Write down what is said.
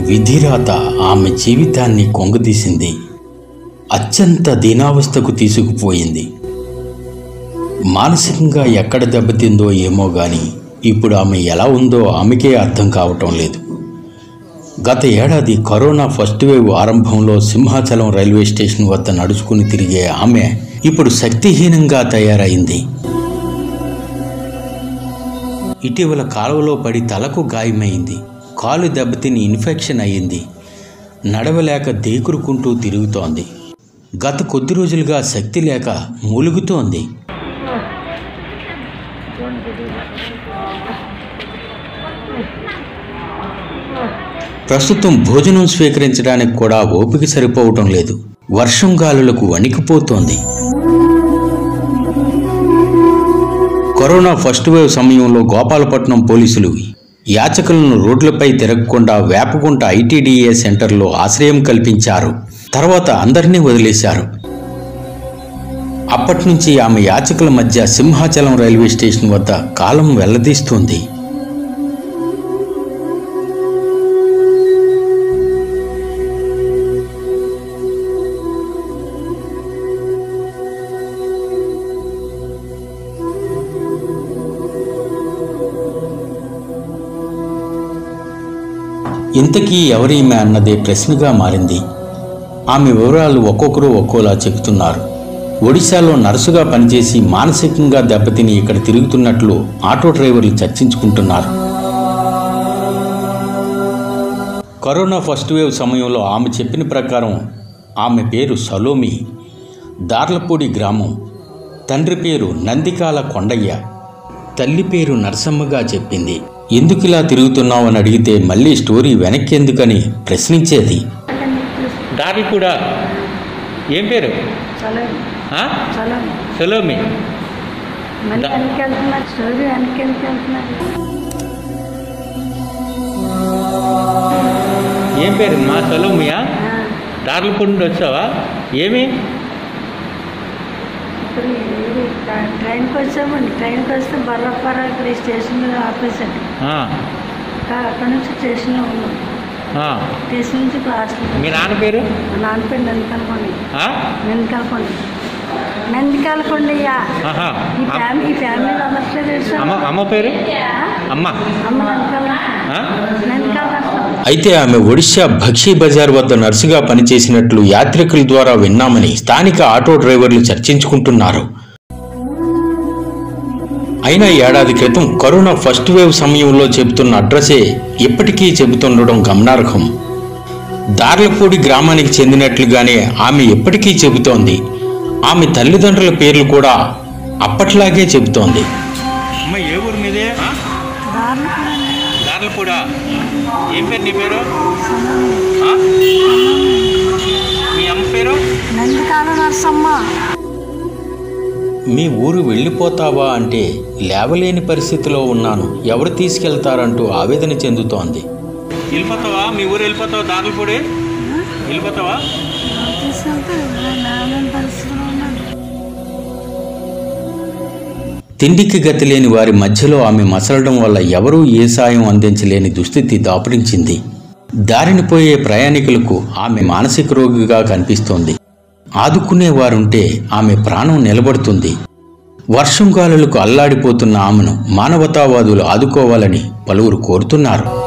విధిరాత ఆమె జీవితాన్ని కొంగదీసింది అత్యంత దీనావస్థకు తీసుకుపోయింది మానసికంగా ఎక్కడ దెబ్బతిందో ఏమో గాని ఇప్పుడు ఆమె ఎలా ఉందో ఆమెకే అర్థం కావటం లేదు గత ఏడాది కరోనా ఫస్ట్ వేవ్ ఆరంభంలో సింహాచలం రైల్వే స్టేషన్ వద్ద నడుచుకుని తిరిగే ఆమె ఇప్పుడు శక్తిహీనంగా తయారైంది ఇటీవల కాలువలో పడి తలకు గాయమైంది కాలు దెబ్బతిని ఇన్ఫెక్షన్ అయ్యింది నడవలేక దేకురుకుంటూ తిరుగుతోంది గత కొద్ది రోజులుగా శక్తి లేక మూలుగుతోంది ప్రస్తుతం భోజనం స్వీకరించడానికి కూడా ఓపిక సరిపోవటం లేదు వర్షం గాలులకు వణికిపోతోంది కరోనా ఫస్ట్ వేవ్ సమయంలో గోపాలపట్నం పోలీసులు యాచకులను రోడ్లపై తిరగకుండా వేపకుంట ఐటీడీఏ సెంటర్లో ఆశ్రయం కల్పించారు తర్వాత అందరినీ వదిలేశారు అప్పటి నుంచి ఆమె యాచకుల మధ్య సింహాచలం రైల్వే స్టేషన్ వద్ద కాలం వెల్లదీస్తుంది ఇంతకీ ఎవరీమె అన్నదే ప్రశ్నగా మారింది ఆమె వివరాలు ఒక్కొక్కరు ఒక్కోలా చెబుతున్నారు ఒడిశాలో నర్సుగా పనిచేసి మానసికంగా దెబ్బతిని ఇక్కడ తిరుగుతున్నట్లు ఆటో డ్రైవర్లు చర్చించుకుంటున్నారు కరోనా ఫస్ట్ వేవ్ సమయంలో ఆమె చెప్పిన ప్రకారం ఆమె పేరు సలోమి దార్లపూడి గ్రామం తండ్రి పేరు నందికాల కొండయ్య తల్లి పేరు నరసమ్మగా చెప్పింది ఎందుకిలా తిరుగుతున్నావు అని అడిగితే మళ్ళీ స్టోరీ వెనక్కి ఎందుకని ప్రశ్నించేది దారి కూడా ఏం పేరు చలం ఆ? చలం సలోమి మళ్ళీ దా- వెనక్కి వెళ్తున్నారు స్టోరీ వెనక్కి వెనక్కి వెళ్తున్నారు ఏం పేరు మా సలోమియా ఆ, దార్లపూడి నుండి వచ్చావా ఏమి ఇప్పుడు ఇది ట్రై- ట్రైన్కి వచ్చామండి ట్రైన్కి వస్తే బర్రపర ఇక్కడ ఈ స్టేషన్లో ఆఫీస్ అండి ఆ, కా- అక్కడ నుంచి స్టేషన్లో ఉన్నాం ఆ. స్టేషన్ నుంచి క్లాస్ మీ నాన్న పేరు మా నాన్న పేరు నందికాలకొండ ఆ? నందికాలకొండ నందికాలకొండయ్య ఆహా. ఈ ఫ్యామిలీ ఈ ఫ్యామిలీ అందరితో తెలుసు అమ్మ అమ్మ పేరు అమ్మ అమ్మ నందికాల ఆ? నందికాల అయితే ఆమె ఒడిశా భక్షీ బజార్ వద్ద నర్సుగా పనిచేసినట్లు యాత్రికుల ద్వారా విన్నామని స్థానిక ఆటో డ్రైవర్లు చర్చించుకుంటున్నారు అయినా ఏడాది క్రితం కరోనా ఫస్ట్ వేవ్ సమయంలో చెబుతున్న అడ్రసే ఇప్పటికీ చెబుతుండడం గమనార్హం దార్లపూడి గ్రామానికి చెందినట్లుగానే ఆమె ఎప్పటికీ చెబుతోంది ఆమె తల్లిదండ్రుల పేర్లు కూడా అప్పట్లాగే చెబుతోంది అమ్మ ఏ ఊరు మీదే దార్లపూడా ఏం పేరు నీ పేరు ఆ? మీ అమ్మ పేరు నందికాల నరసమ్మ మీ ఊరు వెళ్ళిపోతావా అంటే లేవలేని పరిస్థితిలో ఉన్నాను ఎవరు తీసుకెళ్తారంటూ ఆవేదన చెందుతోంది వెళ్ళిపోతావా మీ ఊరు వెళ్ళిపోతావా దార్లపూడి వెళ్ళిపోతావా తీసుకెళ్తే నాన్న పరిస్థితిలో ఉన్నాను తిండికి గతి లేని వారి మధ్యలో ఆమె మసలడం వల్ల ఎవరూ ఏ సాయం అందించలేని దుస్థితి దాపురించింది దారిని పోయే ప్రయాణికులకు ఆమె మానసిక రోగిగా కనిపిస్తోంది ఆదుకునే వారుంటే ఆమె ప్రాణం నిలబడుతుంది వర్షం గాలులకు అల్లాడిపోతున్న ఆమెను మానవతావాదులు ఆదుకోవాలని పలువురు కోరుతున్నారు